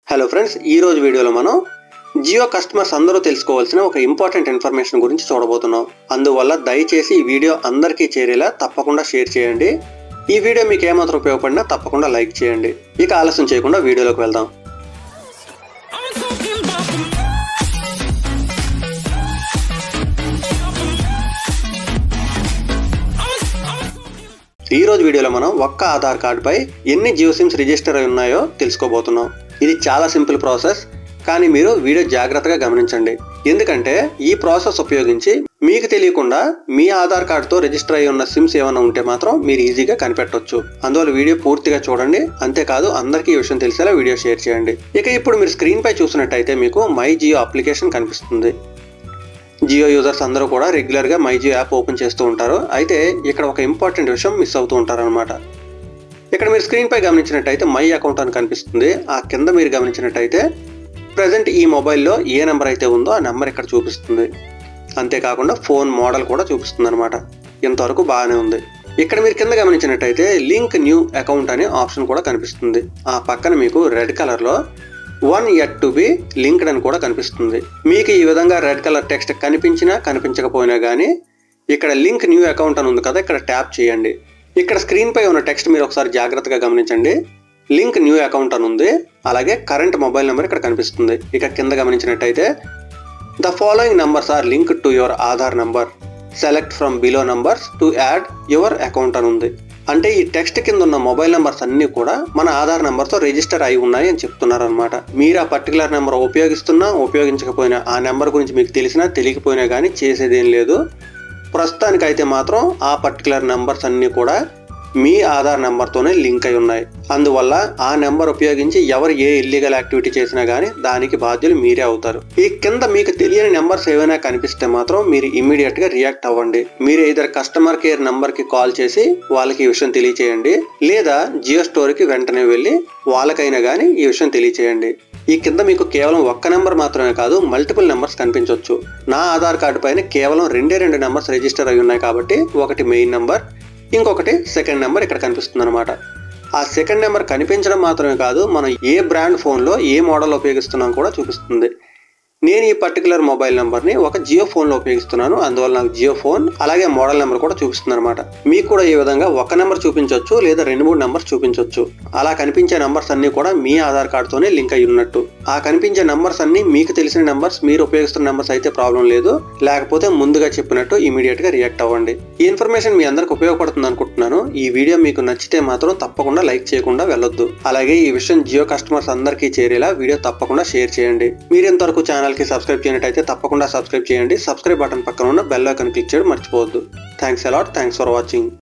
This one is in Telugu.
హలో ఫ్రెండ్స్ ఈ రోజు వీడియోలో మనం జియో కస్టమర్స్ అందరూ తెలుసుకోవాల్సిన ఒక ఇంపార్టెంట్ ఇన్ఫర్మేషన్ గురించి చూడబోతున్నాం అందువల్ల దయచేసి ఈ వీడియో అందరికీ చేరేలా తప్పకుండా షేర్ చేయండి ఈ వీడియో మీకు ఏమాత్రం ఉపయోగపడినా తప్పకుండా లైక్ చేయండి ఇక ఆలస్యం చేయకుండా వీడియోలోకి వెళ్దాం I'm talking about the ఈ రోజు వీడియోలో మనం ఒక్క ఆధార్ కార్డుపై ఎన్ని జియో సిమ్స్ రిజిస్టర్ అయి ఉన్నాయో తెలుసుకోబోతున్నాం ఇది చాలా సింపుల్ ప్రాసెస్ కానీ మీరు వీడియో జాగ్రత్తగా గమనించండి ఎందుకంటే ఈ ప్రాసెస్ ఉపయోగించి మీకు తెలియకుండా మీ ఆధార్ కార్డుతో రిజిస్టర్ అయి ఉన్న సిమ్స్ ఏమైనా ఉంటే మాత్రం మీరు ఈజీగా కనిపెట్టొచ్చు అందువల్ల వీడియో పూర్తిగా చూడండి అంతేకాదు అందరికీ ఈ విషయం తెలిసేలా వీడియో షేర్ చేయండి ఇక ఇప్పుడు మీరు స్క్రీన్ పై చూసినట్టయితే మీకు మై జియో అప్లికేషన్ కనిపిస్తుంది జియో యూజర్స్ అందరూ కూడా రెగ్యులర్గా మై జియో యాప్ ఓపెన్ చేస్తూ ఉంటారు అయితే ఇక్కడ ఒక ఇంపార్టెంట్ విషయం మిస్ అవుతూ ఉంటారనమాట ఇక్కడ మీరు స్క్రీన్ పై గమనించినట్టయితే మై అకౌంట్ అని కనిపిస్తుంది ఆ కింద మీరు గమనించినట్టయితే ప్రజెంట్ ఈ మొబైల్లో ఏ నెంబర్ అయితే ఉందో ఆ నెంబర్ ఇక్కడ చూపిస్తుంది అంతేకాకుండా ఫోన్ మోడల్ కూడా చూపిస్తుంది అనమాట ఇంతవరకు బాగానే ఉంది ఇక్కడ మీరు కింద గమనించినట్టయితే లింక్ న్యూ అకౌంట్ అనే ఆప్షన్ కూడా కనిపిస్తుంది ఆ పక్కన మీకు రెడ్ కలర్లో one yet to be linked అని కూడా కనిపిస్తుంది మీకు ఈ విధంగా రెడ్ కలర్ టెక్స్ట్ కనిపించినా కనిపించకపోయినా కానీ ఇక్కడ లింక్ న్యూ అకౌంట్ అని ఉంది కదా ఇక్కడ ట్యాప్ చేయండి ఇక్కడ స్క్రీన్ పై ఉన్న టెక్స్ట్ మీరు ఒకసారి జాగ్రత్తగా గమనించండి లింక్ న్యూ అకౌంట్ అని ఉంది అలాగే కరెంట్ మొబైల్ నెంబర్ ఇక్కడ కనిపిస్తుంది ఇక కింద గమనించినట్టయితే the following numbers are link to your Aadhaar number select from below numbers to add your account అని ఉంది అంటే ఈ టెక్స్ట్ కింద ఉన్న మొబైల్ నెంబర్స్ అన్ని కూడా మన ఆధార్ నెంబర్తో రిజిస్టర్ అయి ఉన్నాయి అని చెప్తున్నారు అనమాట మీరు ఆ పర్టికులర్ నెంబర్ ఉపయోగిస్తున్నా ఉపయోగించకపోయినా ఆ నెంబర్ గురించి మీకు తెలిసినా తెలియకపోయినా కానీ చేసేదేం లేదు ప్రస్తుతానికైతే మాత్రం ఆ పర్టికులర్ నెంబర్స్ అన్నీ కూడా మీ ఆధార్ నెంబర్తోనే లింక్ అయి ఉన్నాయి అందువల్ల ఆ నెంబర్ ఉపయోగించి ఎవరు ఏ ఇల్లీగల్ యాక్టివిటీ చేసినా కానీ దానికి బాధ్యులు మీరే అవుతారు ఈ కింద మీకు తెలియని నెంబర్స్ ఏవైనా కనిపిస్తే మాత్రం మీరు ఇమీడియట్ గా రియాక్ట్ అవ్వండి మీరు ఇద్దరు కస్టమర్ కేర్ నంబర్ కి కాల్ చేసి వాళ్ళకి ఈ విషయం తెలియచేయండి లేదా జియో స్టోర్ కి వెంటనే వెళ్ళి వాళ్ళకైనా కానీ ఈ విషయం తెలియచేయండి ఈ కింద మీకు కేవలం ఒక్క నెంబర్ మాత్రమే కాదు మల్టిపుల్ నెంబర్స్ కనిపించవచ్చు నా ఆధార్ కార్డు పైన కేవలం రెండే రెండు నెంబర్స్ రిజిస్టర్ అయి ఉన్నాయి కాబట్టి ఒకటి మెయిన్ నెంబర్ ఇంకొకటి సెకండ్ నెంబర్ ఇక్కడ కనిపిస్తుంది అనమాట ఆ సెకండ్ నెంబర్ కనిపించడం మాత్రమే కాదు మనం ఏ బ్రాండ్ ఫోన్లో ఏ మోడల్ ఉపయోగిస్తున్నాం కూడా చూపిస్తుంది నేను ఈ పర్టికులర్ మొబైల్ నెంబర్ని ఒక జియో ఫోన్లో ఉపయోగిస్తున్నాను అందువల్ల నాకు జియో ఫోన్ అలాగే మోడల్ నెంబర్ కూడా చూపిస్తుంది అనమాట మీకు కూడా ఈ విధంగా ఒక నెంబర్ చూపించవచ్చు లేదా రెండు మూడు నెంబర్స్ చూపించవచ్చు అలా కనిపించే నెంబర్స్ అన్ని కూడా మీ ఆధార్ కార్డుతోనే లింక్ అయి ఉన్నట్టు ఆ కనిపించే నెంబర్స్ అన్ని మీకు తెలిసిన నెంబర్స్ మీరు ఉపయోగిస్తున్న నెంబర్స్ అయితే ప్రాబ్లం లేదు లేకపోతే ముందుగా చెప్పినట్టు ఇమీడియట్ గా రియాక్ట్ అవ్వండి ఈ ఇన్ఫర్మేషన్ మీ అందరికి ఉపయోగపడుతుంది అనుకుంటున్నాను ఈ వీడియో మీకు నచ్చితే మాత్రం తప్పకుండా లైక్ చేయకుండా వెళ్ళొద్దు అలాగే ఈ విషయం జియో కస్టమర్స్ అందరికీ చేరేలా వీడియో తప్పకుండా షేర్ చేయండి మీరు ఇంతవరకు ఛానల్ కి సబ్స్క్రైబ్ చేయనట్టయితే తప్పకుండా సబ్స్క్రైబ్ చేయండి సబ్స్క్రైబ్ బటన్ పక్కన ఉన్న బెల్ ఐకాన్ క్లిక్ చేయడం మర్చిపోవద్దు thanks a lot thanks for watching